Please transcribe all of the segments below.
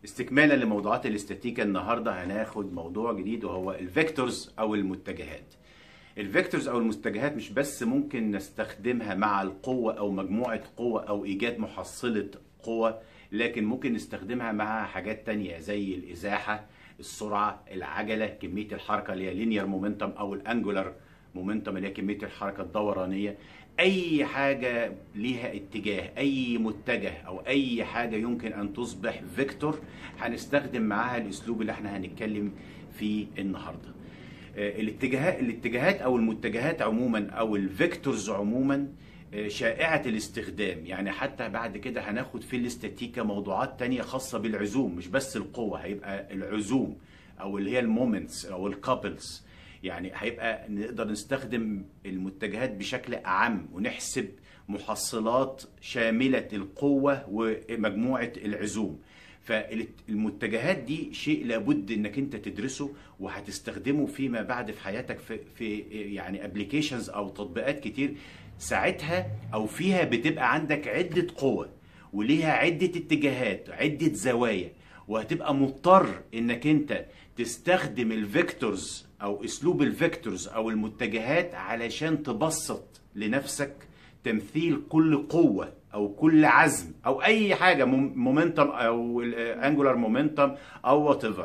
استكمالا لموضوعات الاستاتيكا النهارده هناخد موضوع جديد وهو الفيكتورز او المتجهات الفيكتورز او المتجهات مش بس ممكن نستخدمها مع القوة او مجموعة قوة او ايجاد محصلة قوة لكن ممكن نستخدمها مع حاجات تانية زي الازاحة السرعة العجلة كمية الحركة اللي هي لينير مومنتم او الانجولار مومنتم اللي هي كمية الحركة الدورانية اي حاجة ليها اتجاه اي متجه او اي حاجة يمكن ان تصبح فيكتور هنستخدم معاها الاسلوب اللي احنا هنتكلم فيه النهارده الاتجاهات الاتجاهات او المتجهات عموما او الفيكتورز عموما شائعة الاستخدام يعني حتى بعد كده هناخد في الاستاتيكا موضوعات تانية خاصة بالعزوم مش بس القوة هيبقى العزوم او اللي هي المومنتس او الكابلز يعني هيبقى نقدر نستخدم المتجهات بشكل اعم ونحسب محصلات شاملة القوة ومجموعة العزوم فالمتجهات دي شيء لابد انك انت تدرسه وهتستخدمه فيما بعد في حياتك في, في يعني ابلكيشنز او تطبيقات كتير ساعتها او فيها بتبقى عندك عدة قوة وليها عدة اتجاهات عدة زوايا وهتبقى مضطر انك انت تستخدم الفيكتورز او اسلوب الفيكتورز او المتجهات علشان تبسط لنفسك تمثيل كل قوة او كل عزم او اي حاجة مومنتم او انجولار مومنتم او وات ايفر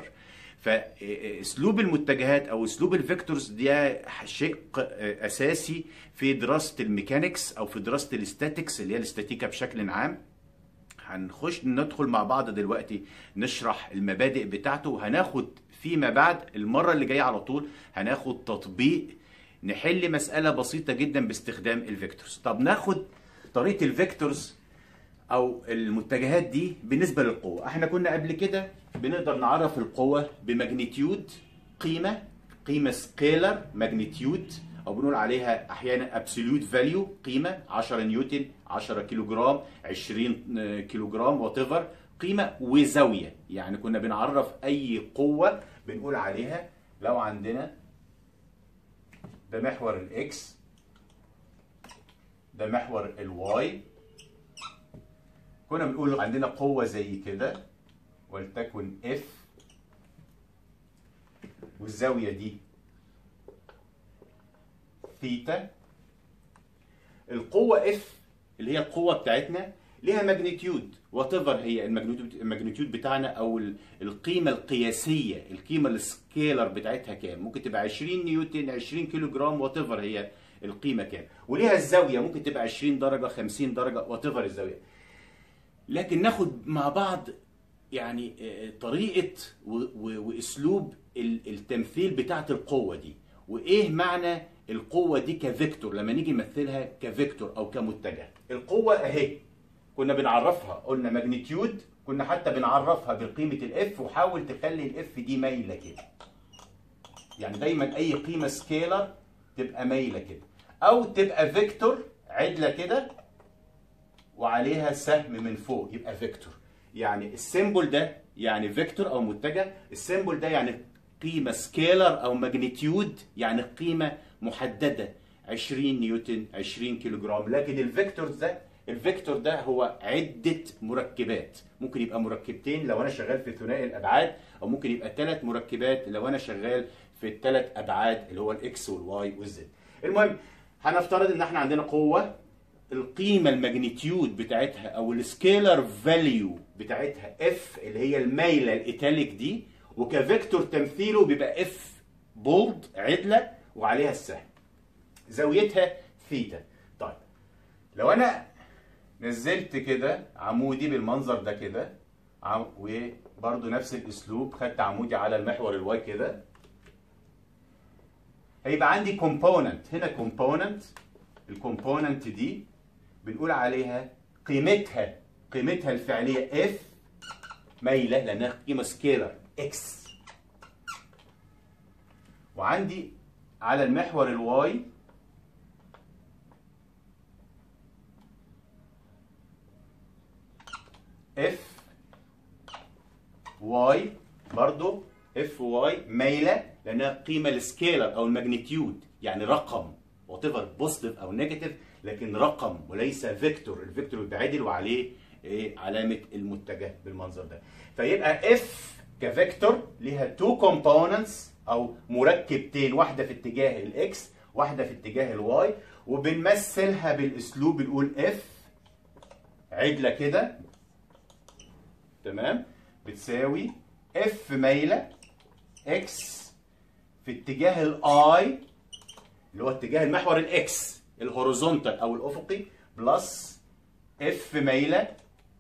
فاسلوب المتجهات او اسلوب الفيكتورز ده شيء اساسي في دراسة الميكانيكس او في دراسة الاستاتيكس اللي هي الاستاتيكا بشكل عام هنخش ندخل مع بعض دلوقتي نشرح المبادئ بتاعته وهناخد فيما بعد المرة اللي جاية على طول هناخد تطبيق نحل مسألة بسيطة جدا باستخدام الفيكتورز طب ناخد طريقة الفيكتورز أو المتجهات دي بالنسبة للقوة احنا كنا قبل كده بنقدر نعرف القوة بماجنتيود قيمة قيمة سكيلر ماجنتيود أو بنقول عليها أحيانا ابسوليوت فاليو قيمة 10 نيوتن 10 كيلو جرام 20 كيلو جرام وات قيمة وزاوية يعني كنا بنعرف أي قوة بنقول عليها لو عندنا ده محور الاكس ده محور الواي كنا بنقول عندنا قوة زي كده ولتكن اف والزاوية دي ثيتا القوة اف اللي هي القوة بتاعتنا ليها ماجنتيود وات هي الماجنتيود بتاعنا او القيمه القياسيه القيمه السكيلر بتاعتها كام ممكن تبقى 20 نيوتن 20 كيلو جرام وات هي القيمه كام وليها الزاويه ممكن تبقى 20 درجه 50 درجه وات الزاويه لكن ناخد مع بعض يعني طريقه واسلوب التمثيل بتاعت القوه دي وايه معنى القوه دي كفيكتور لما نيجي نمثلها كفيكتور او كمتجه القوه اهي كنا بنعرفها قلنا ماجنتيود كنا حتى بنعرفها بقيمة الاف وحاول تخلي الاف دي مايلة كده يعني دايما اي قيمة سكيلر تبقى مايلة كده او تبقى فيكتور عدلة كده وعليها سهم من فوق يبقى فيكتور يعني السيمبل ده يعني فيكتور او متجه السيمبل ده يعني قيمة سكيلر او ماجنتيود يعني قيمة محددة 20 نيوتن 20 كيلو جرام لكن الفيكتور ده الفيكتور ده هو عدة مركبات ممكن يبقى مركبتين لو أنا شغال في ثنائي الأبعاد أو ممكن يبقى ثلاث مركبات لو أنا شغال في الثلاث أبعاد اللي هو الإكس والواي والزد المهم هنفترض إن إحنا عندنا قوة القيمة الماجنتيود بتاعتها أو السكيلر فاليو بتاعتها اف اللي هي المايلة الإيتاليك دي وكفيكتور تمثيله بيبقى اف بولد عدلة وعليها السهم زاويتها ثيتا طيب لو أنا نزلت كده عمودي بالمنظر ده كده وبرده نفس الاسلوب خدت عمودي على المحور الواي كده هيبقى عندي كومبوننت هنا كومبوننت الكومبوننت دي بنقول عليها قيمتها قيمتها الفعليه اف مايله لانها قيمه سكيلر اكس وعندي على المحور الواي اف واي برضو اف واي مايله لانها قيمه السكيلر او الماجنتيود يعني رقم وات ايفر بوزيتيف او نيجاتيف لكن رقم وليس فيكتور الفيكتور بيبقى عدل وعليه ايه علامه المتجه بالمنظر ده فيبقى اف كفيكتور ليها تو كومبوننتس او مركبتين واحده في اتجاه الاكس واحده في اتجاه الواي وبنمثلها بالاسلوب بنقول اف عدله كده تمام بتساوي اف مايله اكس في اتجاه الاي اللي هو اتجاه المحور الاكس الهوريزونتال او الافقي بلس اف مايله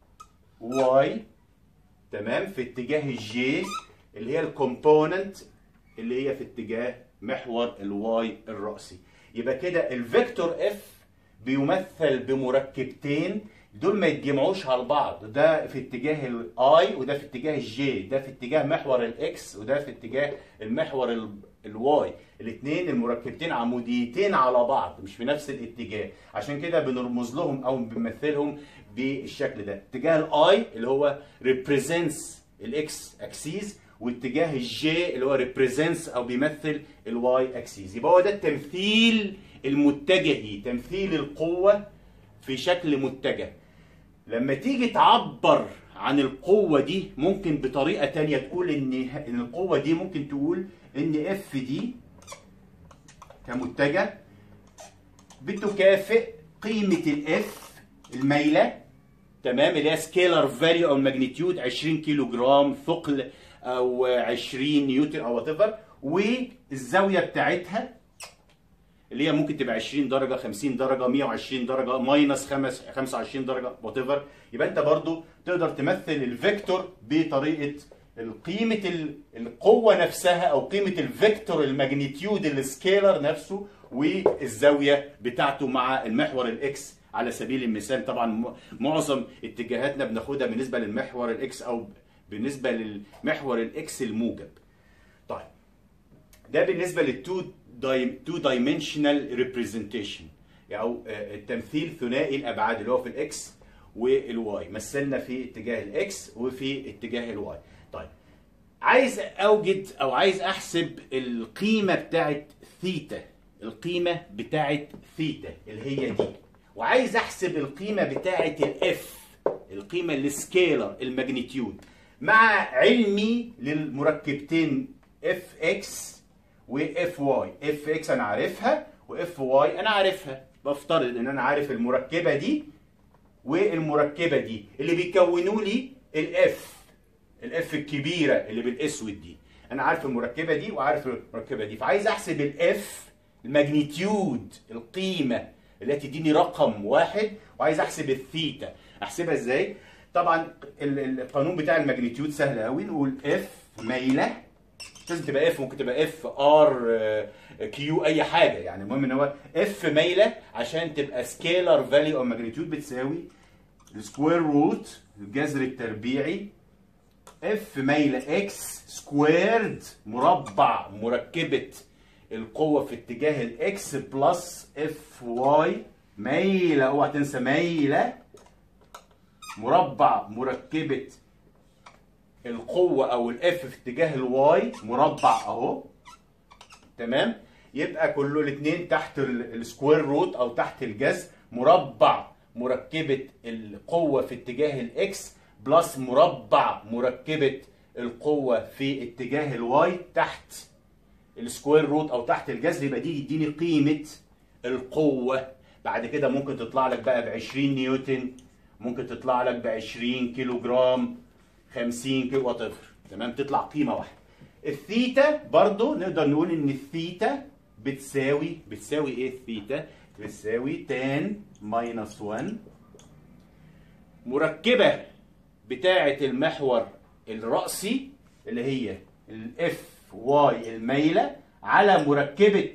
واي تمام في اتجاه الجي اللي هي الكومبوننت اللي هي في اتجاه محور الواي الرأسي يبقى كده الفيكتور اف بيمثل بمركبتين دول ما يتجمعوش على بعض ده في اتجاه الاي وده في اتجاه الجي ده في اتجاه محور الاكس وده في اتجاه المحور الواي الاثنين المركبتين عموديتين على بعض مش في نفس الاتجاه عشان كده بنرمز لهم او بنمثلهم بالشكل ده اتجاه الاي اللي هو represents الاكس اكسيز واتجاه الجي اللي هو ريبريزنتس او بيمثل الواي اكسيس يبقى هو ده التمثيل المتجهي تمثيل القوه في شكل متجه لما تيجي تعبر عن القوة دي ممكن بطريقة تانية تقول ان ان القوة دي ممكن تقول ان اف دي كمتجه بتكافئ قيمة الاف الميلة تمام اللي هي سكيلر فاليو او الماجنتيود 20 كيلو جرام ثقل او 20 نيوتن او وات ايفر والزاويه بتاعتها اللي هي ممكن تبقى 20 درجه 50 درجه 120 درجه ماينس 25 درجه وات ايفر يبقى انت برضو تقدر تمثل الفيكتور بطريقه قيمه القوه نفسها او قيمه الفيكتور الماجنتيود السكيلر نفسه والزاويه بتاعته مع المحور الاكس على سبيل المثال طبعا معظم اتجاهاتنا بناخدها بالنسبه للمحور الاكس او بالنسبه للمحور الاكس الموجب. طيب ده بالنسبه للتو تو دايمنشنال ريبريزنتيشن او التمثيل ثنائي الابعاد اللي هو في الاكس والواي مثلنا في اتجاه الاكس وفي اتجاه الواي. طيب عايز اوجد او عايز احسب القيمه بتاعت ثيتا القيمه بتاعت ثيتا اللي هي دي وعايز احسب القيمه بتاعه الاف القيمه السكيلر الماجنتيود مع علمي للمركبتين اف اكس واف واي اف اكس انا عارفها واف واي انا عارفها بفترض ان انا عارف المركبه دي والمركبه دي اللي بيكونوا لي الاف الاف الكبيره اللي بالاسود دي انا عارف المركبه دي وعارف المركبه دي فعايز احسب الاف الماجنتيود القيمه اللي تديني رقم واحد وعايز احسب الثيتا احسبها ازاي طبعا القانون بتاع الماجنتيود سهل قوي نقول اف مايله لازم تبقى اف ممكن تبقى اف ار كيو اي حاجه يعني المهم ان هو اف مايله عشان تبقى سكيلر فاليو او ماجنتيود بتساوي السكوير روت الجذر التربيعي اف مايله اكس سكويرد مربع مركبه القوة في اتجاه الاكس بلس اف واي مايلة اوعى تنسى مايلة مربع مركبة القوة او الاف في اتجاه الواي مربع اهو تمام يبقى كله الاثنين تحت السكوير روت او تحت الجذر مربع مركبة القوة في اتجاه الاكس بلس مربع مركبة القوة في اتجاه الواي تحت السكوير روت او تحت الجذر يبقى دي يديني قيمه القوه بعد كده ممكن تطلع لك بقى ب 20 نيوتن ممكن تطلع لك ب 20 كيلو جرام 50 كيلو وات تمام تطلع قيمه واحده الثيتا برضو نقدر نقول ان الثيتا بتساوي بتساوي ايه الثيتا بتساوي تان ماينس 1 مركبه بتاعه المحور الرأسي اللي هي الاف واي المايله على مركبه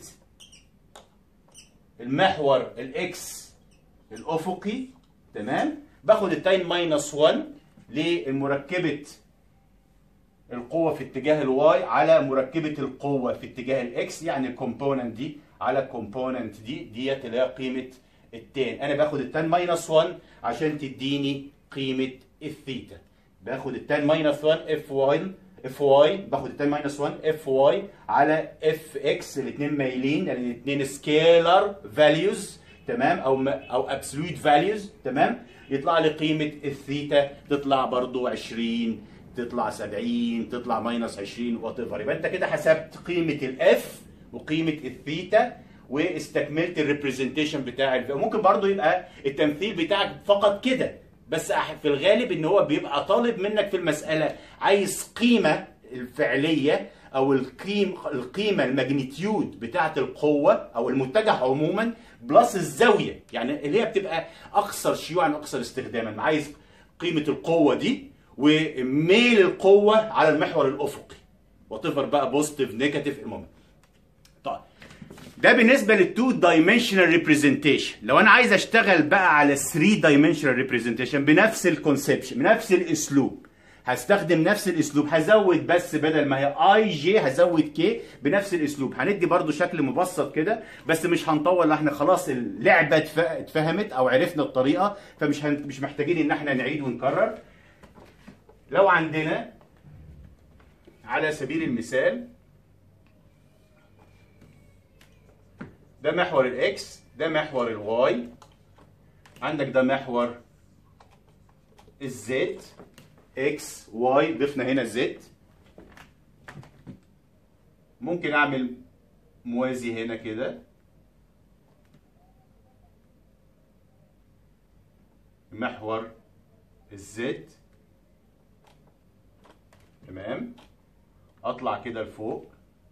المحور الاكس الافقي تمام باخد التاين ماينس 1 لمركبه القوه في اتجاه الواي على مركبه القوه في اتجاه الاكس يعني الكومبوننت دي على الكومبوننت دي ديت اللي هي قيمه التان انا باخد التان ماينس 1 عشان تديني قيمه الثيتا باخد التان ماينس 1 اف 1 اف واي باخد التان ماينس 1 اف واي على اف اكس الاثنين مايلين يعني الاثنين سكيلر فاليوز تمام او م- او ابسولوت فاليوز تمام يطلع لي قيمه الثيتا تطلع برضو 20 تطلع 70 تطلع ماينس 20 وات ايفر يبقى انت كده حسبت قيمه الاف وقيمه الثيتا واستكملت الريبريزنتيشن بتاع الف ممكن برضو يبقى التمثيل بتاعك فقط كده بس أح- في الغالب ان هو بيبقى طالب منك في المساله عايز قيمه الفعليه او القيم القيمه الماجنتيود بتاعه القوه او المتجه عموما بلس الزاويه يعني اللي هي بتبقى اكثر شيوعا واكثر استخداما عايز قيمه القوه دي وميل القوه على المحور الافقي وتفر بقى بوزيتيف نيجاتيف المهم طيب ده بالنسبه للتو دايمنشنال ريبريزنتيشن لو انا عايز اشتغل بقى على 3 دايمنشنال ريبريزنتيشن بنفس الكونسبشن بنفس الاسلوب هستخدم نفس الاسلوب هزود بس بدل ما هي اي جي هزود كي بنفس الاسلوب هندي برضو شكل مبسط كده بس مش هنطول احنا خلاص اللعبه اتف- اتفهمت او عرفنا الطريقه فمش هن... مش محتاجين ان احنا نعيد ونكرر لو عندنا على سبيل المثال ده محور الاكس ده محور الواي عندك ده محور الزد اكس واي ضفنا هنا الزد ممكن اعمل موازي هنا كده محور الزد تمام اطلع كده لفوق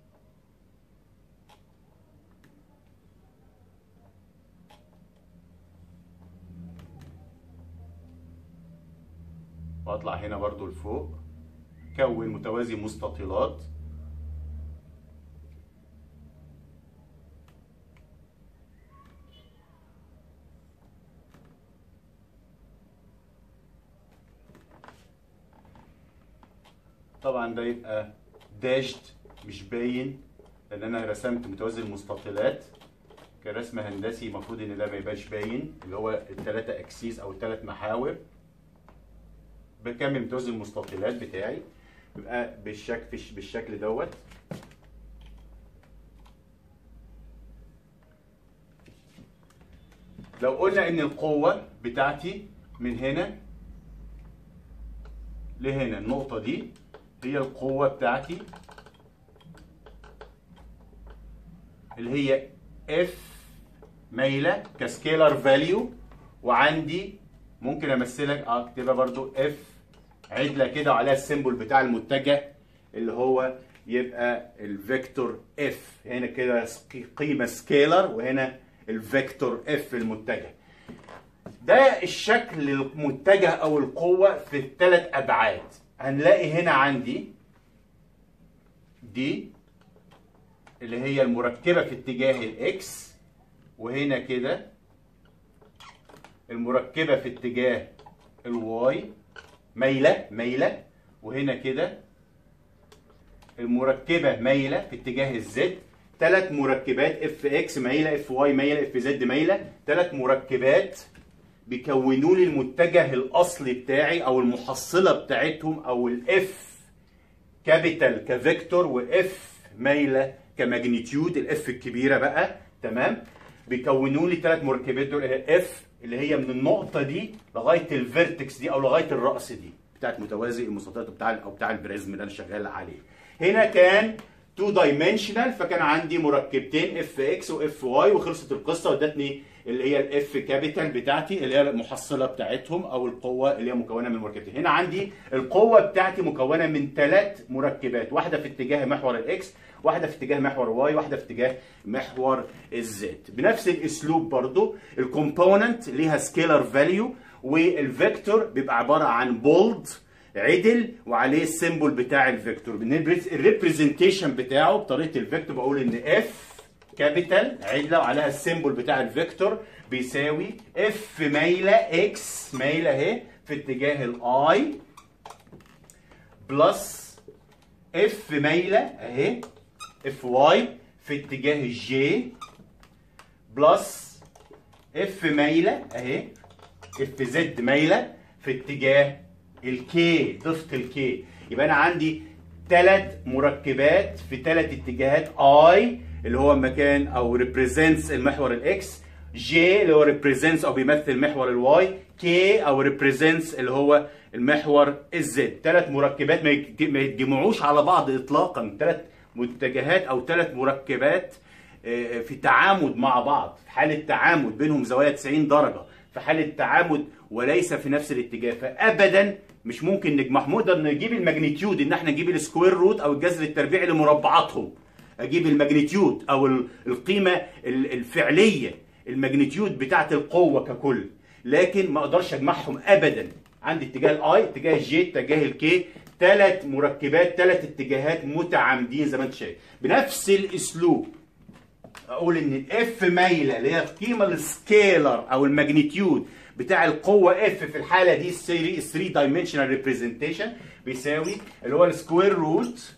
واطلع هنا برضو لفوق كون متوازي مستطيلات طبعا ده يبقى داشت مش باين لان انا رسمت متوازي المستطيلات كرسم هندسي المفروض ان ده ما يبقاش باين اللي هو الثلاثه اكسيس او الثلاث محاور بكمل متوازي المستطيلات بتاعي بيبقى بالشكل بالشكل دوت لو قلنا ان القوة بتاعتي من هنا لهنا النقطة دي هي القوة بتاعتي اللي هي اف مايلة كسكيلر فاليو وعندي ممكن امثلك اه اكتبها برضو اف عدله كده وعليها السيمبل بتاع المتجه اللي هو يبقى الفيكتور اف هنا كده قيمه سكيلر وهنا الفيكتور اف المتجه ده الشكل المتجه او القوه في الثلاث ابعاد هنلاقي هنا عندي دي اللي هي المركبه في اتجاه الاكس وهنا كده المركبه في اتجاه الواي مايله مايله وهنا كده المركبه مايله في اتجاه الزد ثلاث مركبات اف اكس مايله اف واي مايله اف زد مايله ثلاث مركبات بيكونوا لي المتجه الاصلي بتاعي او المحصله بتاعتهم او الاف كابيتال كفيكتور واف مايله كماجنتيود الاف الكبيره بقى تمام بيكونوا لي ثلاث مركبات دول اف اللي هي من النقطه دي لغايه الفيرتكس دي او لغايه الراس دي بتاعت متوازي المستطيلات بتاع او بتاع البريزم اللي انا شغال عليه هنا كان تو دايمنشنال فكان عندي مركبتين اف اكس واف واي وخلصت القصه وادتني اللي هي الاف كابيتال بتاعتي اللي هي المحصله بتاعتهم او القوه اللي هي مكونه من مركبتين هنا عندي القوه بتاعتي مكونه من ثلاث مركبات واحده في اتجاه محور الاكس واحده في اتجاه محور واي واحده في اتجاه محور الزد بنفس الاسلوب برضو الكومبوننت ليها سكيلر فاليو والفيكتور بيبقى عباره عن بولد عدل وعليه السيمبل بتاع الفيكتور الريبريزنتيشن بتاعه بطريقه الفيكتور بقول ان اف كابيتال عدله وعليها السيمبل بتاع الفيكتور بيساوي اف مايله اكس مايله اهي في اتجاه الاي بلس اف مايله اهي اف واي في اتجاه الجي بلس اف مايله اهي اف زد مايله في اتجاه الكي ضفت الكي يبقى انا عندي ثلاث مركبات في ثلاث اتجاهات اي اللي هو مكان او ريبريزنتس المحور الاكس جي اللي هو ريبريزنتس او بيمثل محور الواي كي او ريبريزنتس اللي هو المحور الزد ثلاث مركبات ما يت- ما يتجمعوش على بعض اطلاقا ثلاث متجهات او ثلاث مركبات آه، في تعامد مع بعض في حاله تعامد بينهم زوايا 90 درجه في حاله تعامد وليس في نفس الاتجاه فابدا مش ممكن نجمعهم نقدر نجيب الماجنتيود ان احنا نجيب السكوير روت او الجذر التربيعي لمربعاتهم اجيب الماجنتيود او ال- القيمه ال- الفعليه الماجنتيود بتاعت القوه ككل لكن ما اقدرش اجمعهم ابدا عندي اتجاه الاي اتجاه الجي اتجاه الكي ثلاث مركبات ثلاث اتجاهات متعامدين زي ما انت شايف بنفس الاسلوب اقول ان الاف مايله اللي هي القيمه السكيلر او الماجنتيود بتاع القوه اف في الحاله دي 3 دايمنشنال ريبريزنتيشن بيساوي اللي هو السكوير روت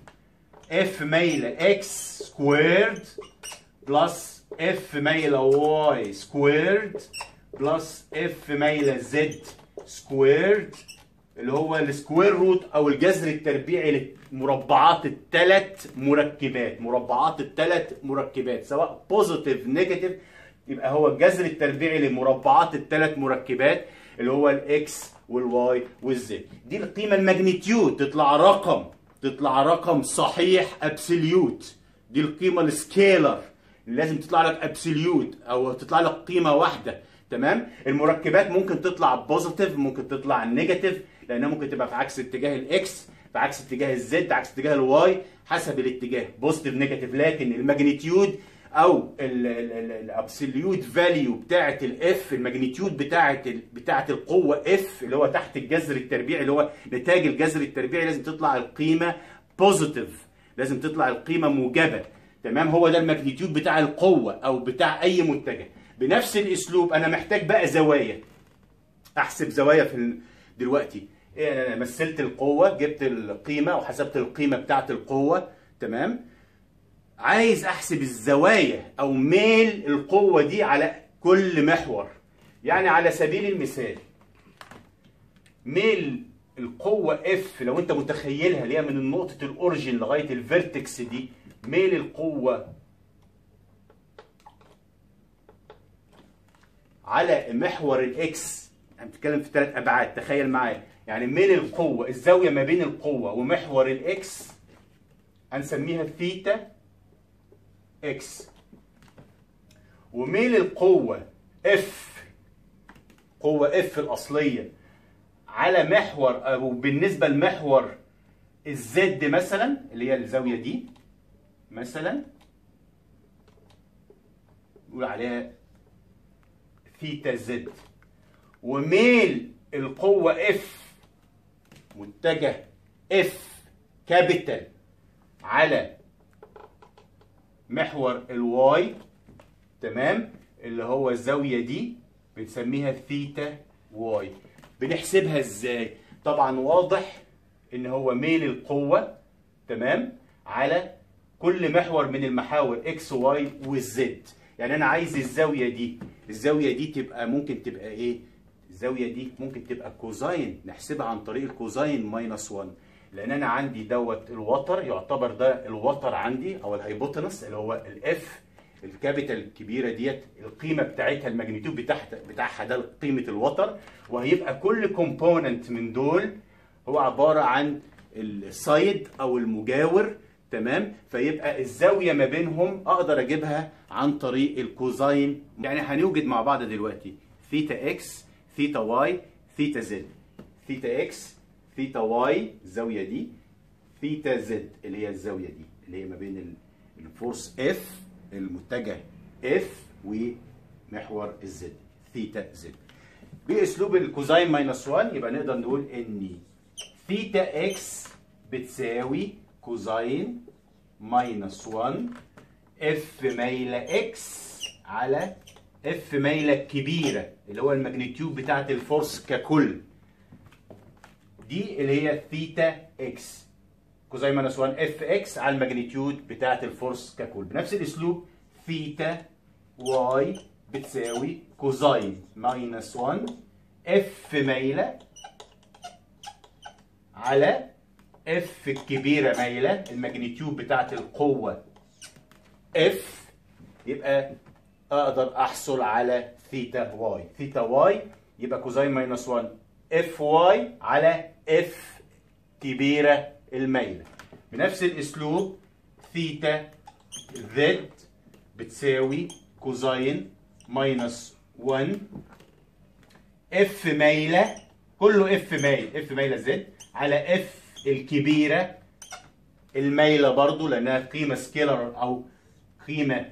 اف مايله اكس سكويرد بلس اف مايله واي سكويرد بلس اف مايله زد سكويرد اللي هو السكوير روت او الجذر التربيعي لمربعات الثلاث مركبات مربعات الثلاث مركبات سواء بوزيتيف نيجاتيف يبقى هو الجذر التربيعي لمربعات الثلاث مركبات اللي هو الاكس والواي والزد دي القيمه الماجنتيود تطلع رقم تطلع رقم صحيح ابسوليوت دي القيمه السكيلر لازم تطلع لك ابسوليوت او تطلع لك قيمه واحده تمام المركبات ممكن تطلع بوزيتيف ممكن تطلع نيجاتيف لانها ممكن تبقى في عكس اتجاه الاكس في عكس اتجاه الزد عكس اتجاه الواي حسب الاتجاه بوزيتيف نيجاتيف لكن الماجنتيود او الابسوليوت فاليو بتاعه الاف الماجنتيود بتاعه ال- بتاعه القوه اف اللي هو تحت الجذر التربيعي اللي هو نتاج الجذر التربيعي لازم تطلع القيمه بوزيتيف لازم تطلع القيمه موجبه تمام هو ده الماجنتيود بتاع القوه او بتاع اي متجه بنفس الاسلوب انا محتاج بقى زوايا احسب زوايا في ال- دلوقتي إيه انا مثلت القوه جبت القيمه وحسبت القيمه بتاعت القوه تمام عايز احسب الزوايا او ميل القوه دي على كل محور يعني على سبيل المثال ميل القوة اف لو انت متخيلها اللي هي من نقطة الاوريجين لغاية الفيرتكس دي ميل القوة على محور الاكس انا بتتكلم في ثلاث ابعاد تخيل معايا يعني ميل القوة الزاوية ما بين القوة ومحور الاكس هنسميها ثيتا اكس وميل القوة اف قوة اف الاصلية على محور او بالنسبة لمحور الزد مثلا اللي هي الزاوية دي مثلا نقول عليها ثيتا زد وميل القوة اف متجه اف كابيتال على محور الواي تمام اللي هو الزاوية دي بنسميها ثيتا واي بنحسبها ازاي طبعا واضح ان هو ميل القوة تمام على كل محور من المحاور اكس واي والزد يعني انا عايز الزاوية دي الزاوية دي تبقى ممكن تبقى ايه الزاوية دي ممكن تبقى كوزاين نحسبها عن طريق الكوزاين ماينس 1 لان انا عندي دوت الوتر يعتبر ده الوتر عندي او الهايبوتنس اللي هو الاف الكابيتال الكبيره ديت القيمه بتاعتها الماجنتيود بتاعها بتاعها ده قيمه الوتر وهيبقى كل كومبوننت من دول هو عباره عن السايد او المجاور تمام فيبقى الزاويه ما بينهم اقدر اجيبها عن طريق الكوزاين يعني هنوجد مع بعض دلوقتي ثيتا اكس ثيتا واي ثيتا زد ثيتا اكس ثيتا واي الزاويه دي ثيتا زد اللي هي الزاويه دي اللي هي ما بين ال- الفورس اف المتجه اف ومحور الزد ثيتا زد باسلوب الكوزاين ماينس 1 يبقى نقدر نقول ان ثيتا اكس بتساوي كوزاين ماينس 1 اف مايله اكس على اف مايله كبيره اللي هو الماجنتيود بتاعت الفورس ككل دي اللي هي ثيتا اكس كوزاين ماينس 1 اف اكس على الماجنتيود بتاعت الفورس ككل بنفس الاسلوب ثيتا واي بتساوي كوزاين ماينس 1 اف مايله على اف الكبيره مايله الماجنتيود بتاعت القوه اف يبقى اقدر احصل على ثيتا واي ثيتا واي يبقى كوزين ماينس 1 اف واي على اف كبيره الميله بنفس الاسلوب ثيتا زد بتساوي كوزين ماينس 1 اف مايله كله اف مايل اف مايله زد على اف الكبيره المايله برضو لانها قيمه سكيلر او قيمه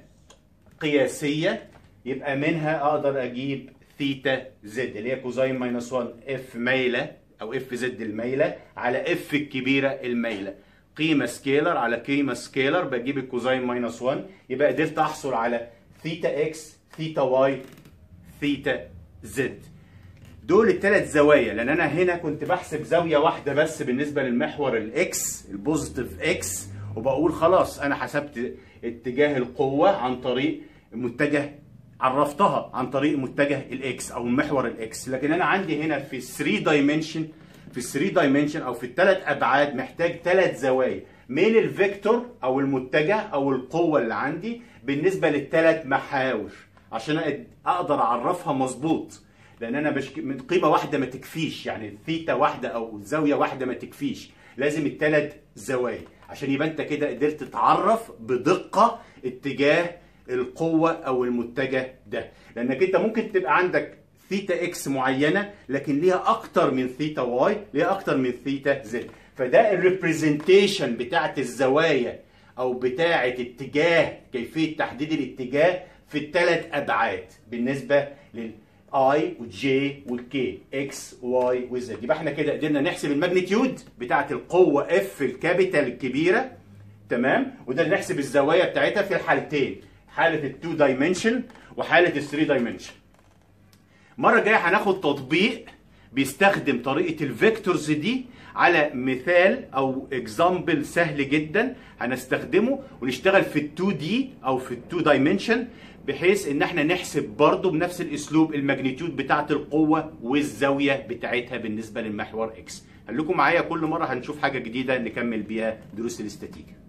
قياسيه يبقى منها اقدر اجيب ثيتا زد اللي هي كوزين ماينس 1 اف مايله او اف زد المايله على اف الكبيره المايله قيمه سكيلر على قيمه سكيلر بجيب الكوزين ماينس 1 يبقى قدرت احصل على ثيتا اكس ثيتا واي ثيتا زد دول الثلاث زوايا لان انا هنا كنت بحسب زاويه واحده بس بالنسبه للمحور الاكس البوزيتيف اكس وبقول خلاص انا حسبت اتجاه القوه عن طريق متجه عرفتها عن طريق متجه الاكس او محور الاكس لكن انا عندي هنا في 3 دايمنشن في 3 دايمنشن او في الثلاث ابعاد محتاج ثلاث زوايا من الفيكتور او المتجه او القوه اللي عندي بالنسبه للثلاث محاور عشان اقدر اعرفها مظبوط لان انا بشك... من قيمه واحده ما تكفيش يعني ثيتا واحده او زاويه واحده ما تكفيش لازم الثلاث زوايا عشان يبقى انت كده قدرت تعرف بدقه اتجاه القوه او المتجه ده لانك انت ممكن تبقى عندك ثيتا اكس معينه لكن ليها اكتر من ثيتا واي ليها اكتر من ثيتا زد فده الريبريزنتيشن بتاعت الزوايا او بتاعت اتجاه كيفيه تحديد الاتجاه في الثلاث ابعاد بالنسبه لل اي وجي والكي اكس واي وزد يبقى احنا كده قدرنا نحسب الماجنتيود بتاعت القوه اف الكابيتال الكبيره تمام وده نحسب الزوايا بتاعتها في الحالتين حاله التو دايمنشن وحاله الثري دايمنشن المره الجايه هناخد تطبيق بيستخدم طريقه الفيكتورز دي على مثال او اكزامبل سهل جدا هنستخدمه ونشتغل في ال2 دي او في ال2 دايمنشن بحيث ان احنا نحسب برضو بنفس الاسلوب الماجنتيود بتاعه القوه والزاويه بتاعتها بالنسبه للمحور اكس خليكم معايا كل مره هنشوف حاجه جديده نكمل بيها دروس الاستاتيكا